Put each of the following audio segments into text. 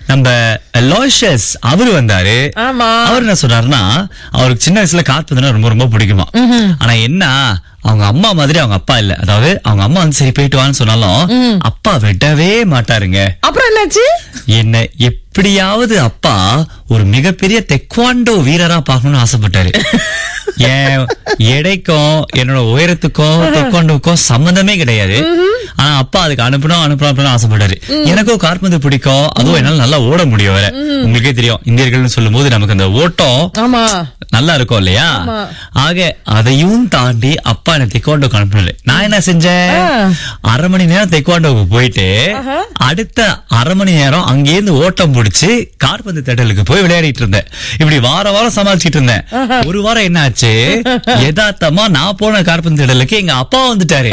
நம்ம லோஷஸ் அவரு வந்தாரு ஆமா அவர் என்ன சொன்னாருன்னா அவருக்கு சின்ன வயசுல காத்துனா ரொம்ப ரொம்ப பிடிக்குமா ஆனா என்ன அவங்க அம்மா மாதிரி அவங்க அப்பா இல்ல அதாவது அவங்க அம்மா வந்து சரி போயிட்டு வான்னு சொன்னாலும் அப்பா விடவே மாட்டாருங்க அப்புறம் என்னாச்சு என்ன எப்படியாவது அப்பா ஒரு மிகப்பெரிய தெக்வாண்டோ வீரரா பார்க்கணும்னு ஆசைப்பட்டாரு என் எடைக்கும் என்னோட உயரத்துக்கும் தெக்வாண்டோக்கும் சம்மந்தமே கிடையாது ஆனா அப்பா அதுக்கு அனுப்பணும் அனுப்பணும் அனுப்பணும் ஆசைப்பட்டாரு எனக்கும் காற்பந்து பிடிக்கும் அதுவும் என்னால நல்லா ஓட முடியும் வேற உங்களுக்கே தெரியும் இந்தியர்கள்னு சொல்லும் போது நமக்கு அந்த ஓட்டம் ஆமா நல்லா இருக்கும் இல்லையா ஆமா. ஆக அதையும் தாண்டி அப்பா என்ன தெக்குவாண்டோக்கு அனுப்பினாரு நான் என்ன செஞ்சேன் ஆ. அரை மணி நேரம் தெக்குவாண்டோக்கு போயிட்டு அடுத்த அரை மணி நேரம் அங்கேருந்து ஓட்டம் பிடிச்சு கார்பந்து தேட்டலுக்கு போய் விளையாடிட்டு இருந்தேன் இப்படி வார வாரம் சமாளிச்சிட்டு இருந்தேன் ஒரு வாரம் என்ன ஆச்சு யதார்த்தமா நான் போன கார்பந்து தேட்டலுக்கு எங்க அப்பா வந்துட்டாரு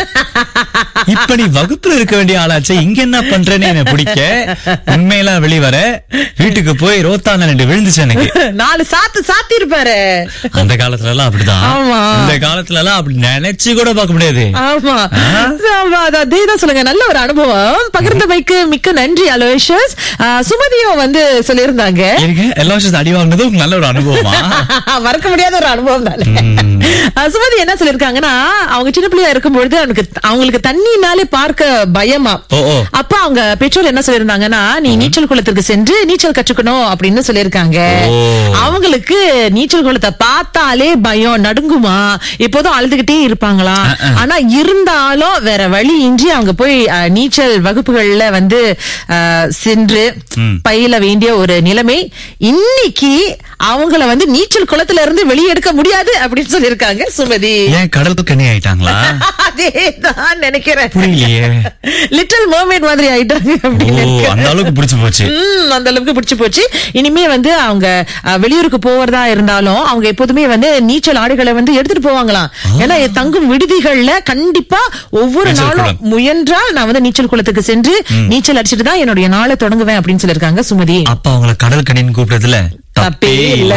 இப்ப நீ வகுப்புல இருக்க வேண்டிய ஆளாச்சு இங்க என்ன பண்றேன்னு என்ன பிடிக்க உண்மையெல்லாம் வெளிவர வீட்டுக்கு போய் ரோத்தான ரெண்டு விழுந்துச்சு எனக்கு நாலு சாத்து சாத்தி இருப்பாரு அந்த காலத்துல எல்லாம் அப்படிதான் ஆமா. இந்த காலத்துல எல்லாம் அப்படி நினைச்சு கூட பார்க்க முடியாது ஆமா ஆமா, அது அதேதான் சொல்லுங்க நல்ல ஒரு அனுபவம் பகிர்ந்தமைக்கு மிக்க நன்றி அலோஷஸ் சுமதியும் வந்து சொல்லியிருந்தாங்க இருங்க எல்லா வருஷம் அடி வாங்கினது உங்களுக்கு நல்ல ஒரு அனுபவமா மறக்க முடியாத ஒரு அனுபவம் தானே அஹ் சுமதி என்ன சொல்லிருக்காங்கன்னா அவங்க சின்ன பிள்ளையா இருக்கும்பொழுது அவனுக்கு அவங்களுக்கு தண்ணினாலே பார்க்க பயமா ஓ, ஓ. அப்ப அவங்க பெற்றோர் என்ன சொல்லிருந்தாங்கன்னா நீ நீச்சல் குளத்திற்கு சென்று நீச்சல் கற்றுக்கணும் அப்படின்னு சொல்லிருக்காங்க ஓ. அவங்களுக்கு நீச்சல் குளத்தை பார்த்தாலே பயம் நடுங்குமா எப்போதும் அழுதுகிட்டே இருப்பாங்களா ஆனா இருந்தாலும் வேற வழி இன்றி அவங்க போய் அஹ், நீச்சல் வகுப்புகள்ல வந்து அஹ், சென்று பயில வேண்டிய ஒரு நிலைமை இன்னைக்கு அவங்கள வந்து நீச்சல் குளத்துல இருந்து வெளியே எடுக்க முடியாது அப்படின்னு சொல்லிருக்காங்க சுமதி ஏன் கடலுக்கு கண்ணி ஆயிட்டாங்களா அதேதான் நினைக்கிறேன் புரியலையே லிட்டில் மர்மேட் மாதிரி ஆயிட்டாங்க ஓ அப்படின்னு நினைக்கிறேன். அந்த அளவுக்கு பிடிச்சு போச்சு ம், அந்த அளவுக்கு பிடிச்சு போச்சு இனிமே வந்து அவங்க அஹ், வெளியூருக்கு போவதா இருந்தாலும் அவங்க எப்போதுமே வந்து நீச்சல் ஆடைகளை வந்து எடுத்துட்டு போவாங்களாம் ஏன்னா தங்கும் விடுதிகள்ல கண்டிப்பா ஒவ்வொரு நீச்சல் நாளும் குளம். முயன்றால் நான் வந்து நீச்சல் குளத்துக்கு சென்று நீச்சல் அடிச்சிட்டு தான் என்னுடைய நாளை தொடங்குவேன் அப்படின்னு சொல்லிருக்காங்க சுமதி அப்ப அவங்கள கடல் கண்ணின்னு கூப்பிட்டதுல தப்பே இல்ல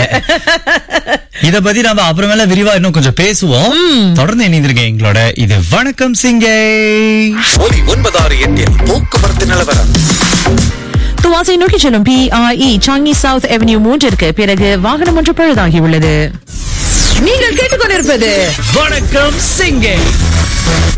இத பத்தி நம்ம அப்புறமேல விரிவா இன்னும் கொஞ்சம் பேசுவோம் தொடர்ந்து இணைந்திருக்கேன் எங்களோட இது வணக்கம் சிங்கை ஒலி ஒன்பதாறு எட்டில் போக்குவரத்து நிலவரம் துவாசை நோக்கி செல்லும் பிஆஇ சாங்கி சவுத் அவென்யூ மூன்றிற்கு பிறகு வாகனம் ஒன்று பழுதாகி உள்ளது நீங்கள் கேட்டுக்கொண்டிருப்பது வணக்கம் சிங்கை